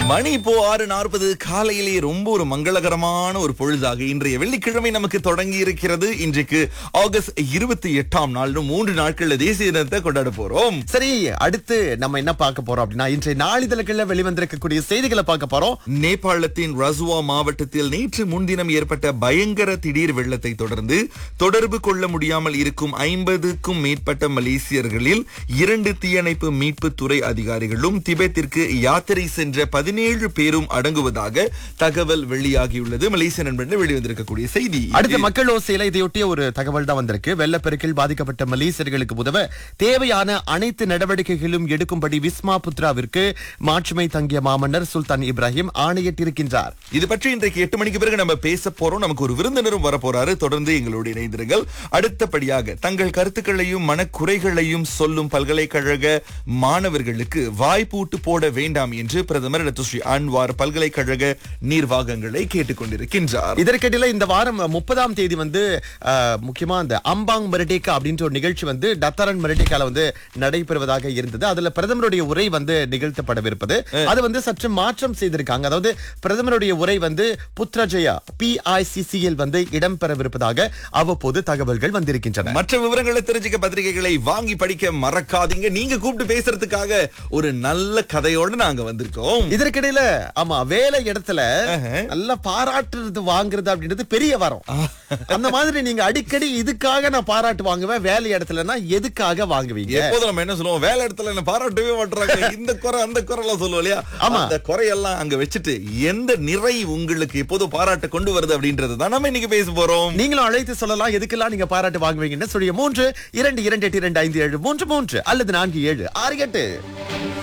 மணி இப்போ ஆறு நாற்பது காலையிலே ரொம்ப ஒரு மங்களகரமான ஒரு பொழுதாக இன்றைய வெள்ளிக்கிழமை நமக்கு தொடங்கி இருக்கிறது இன்றைக்கு ஆகஸ்ட் இருபத்தி எட்டாம் நாள் இன்னும் மூன்று நாட்கள்ல தேசிய தினத்தை கொண்டாட போறோம் சரி அடுத்து நம்ம என்ன பார்க்க போறோம் அப்படின்னா இன்றைய நாளிதழ்கள்ல வெளிவந்திருக்கக்கூடிய செய்திகளை பார்க்க போறோம் நேபாளத்தின் ரசுவா மாவட்டத்தில் நேற்று முன்தினம் ஏற்பட்ட பயங்கர திடீர் வெள்ளத்தை தொடர்ந்து தொடர்பு கொள்ள முடியாமல் இருக்கும் ஐம்பதுக்கும் மேற்பட்ட மலேசியர்களில் இரண்டு தீயணைப்பு மீட்பு துறை அதிகாரிகளும் திபெத்திற்கு யாத்திரை சென்ற பதினேழு பேரும் அடங்குவதாக தகவல் வெளியாகியுள்ளது மலேசிய நண்பர்கள் வெளிவந்திருக்கக்கூடிய செய்தி அடுத்த மக்கள் ஓசையில இதையொட்டிய ஒரு தகவல் தான் வந்திருக்கு வெள்ளப்பெருக்கில் பாதிக்கப்பட்ட மலேசியர்களுக்கு உதவ தேவையான அனைத்து நடவடிக்கைகளும் எடுக்கும்படி விஸ்மா புத்ராவிற்கு மாட்சிமை தங்கிய மாமன்னர் சுல்தான் இப்ராஹிம் ஆணையிட்டிருக்கின்றார் இது பற்றி இன்றைக்கு எட்டு மணிக்கு பிறகு நம்ம பேச போறோம் நமக்கு ஒரு விருந்தினரும் வரப்போறாரு தொடர்ந்து எங்களோடு இணைந்திருங்கள் அடுத்தபடியாக தங்கள் கருத்துக்களையும் மனக்குறைகளையும் சொல்லும் பல்கலைக்கழக மாணவர்களுக்கு வாய்ப்பூட்டு போட வேண்டாம் என்று பிரதமர் டாக்டர் ஸ்ரீ அன்வார் பல்கலைக்கழக நிர்வாகங்களை கேட்டுக்கொண்டிருக்கின்றார் இதற்கிடையில இந்த வாரம் முப்பதாம் தேதி வந்து அஹ், முக்கியமா அந்த அம்பாங் மெரிடேக்கா அப்படின்ற ஒரு நிகழ்ச்சி வந்து டத்தரன் மெரிடேக்கால வந்து நடைபெறுவதாக இருந்தது அதுல பிரதமருடைய உரை வந்து நிகழ்த்தப்படவிருப்பது அது வந்து சற்று மாற்றம் செய்திருக்காங்க அதாவது பிரதமருடைய உரை வந்து புத்ரஜயா பிஐசிசியில் வந்து இடம்பெறவிருப்பதாக அவ்வப்போது தகவல்கள் வந்திருக்கின்றன மற்ற விவரங்களை தெரிஞ்சுக்க பத்திரிகைகளை வாங்கி படிக்க மறக்காதீங்க நீங்க கூப்பிட்டு பேசுறதுக்காக ஒரு நல்ல கதையோட நாங்க வந்திருக்கோம் இதற்கிடையில ஆமா வேலை இடத்துல நல்லா பாராட்டுறது வாங்குறது அப்படின்றது பெரிய வரம் அந்த மாதிரி நீங்க அடிக்கடி இதுக்காக நான் பாராட்டு வாங்குவேன் வேலை இடத்துலனா எதுக்காக வாங்குவீங்க எப்போதும் நம்ம என்ன சொல்லுவோம் வேலை இடத்துல என்ன பாராட்டவே மாட்டாங்க இந்த குறை அந்த குறை எல்லாம் சொல்லுவோம் இல்லையா ஆமா. அந்த குறையெல்லாம் அங்க வச்சுட்டு எந்த நிறை உங்களுக்கு எப்போதும் பாராட்ட கொண்டு வருது அப்படின்றது தான் நம்ம இன்னைக்கு பேச போறோம் நீங்களும் அழைத்து சொல்லலாம் எதுக்கெல்லாம் நீங்க பாராட்டு வாங்குவீங்கன்னு சொல்லிய மூன்று இரண்டு இரண்டு எட்டு இரண்டு ஐந்து ஏழு மூன்று மூன்று அல்லது நான்கு ஏழு ஆறு எட்டு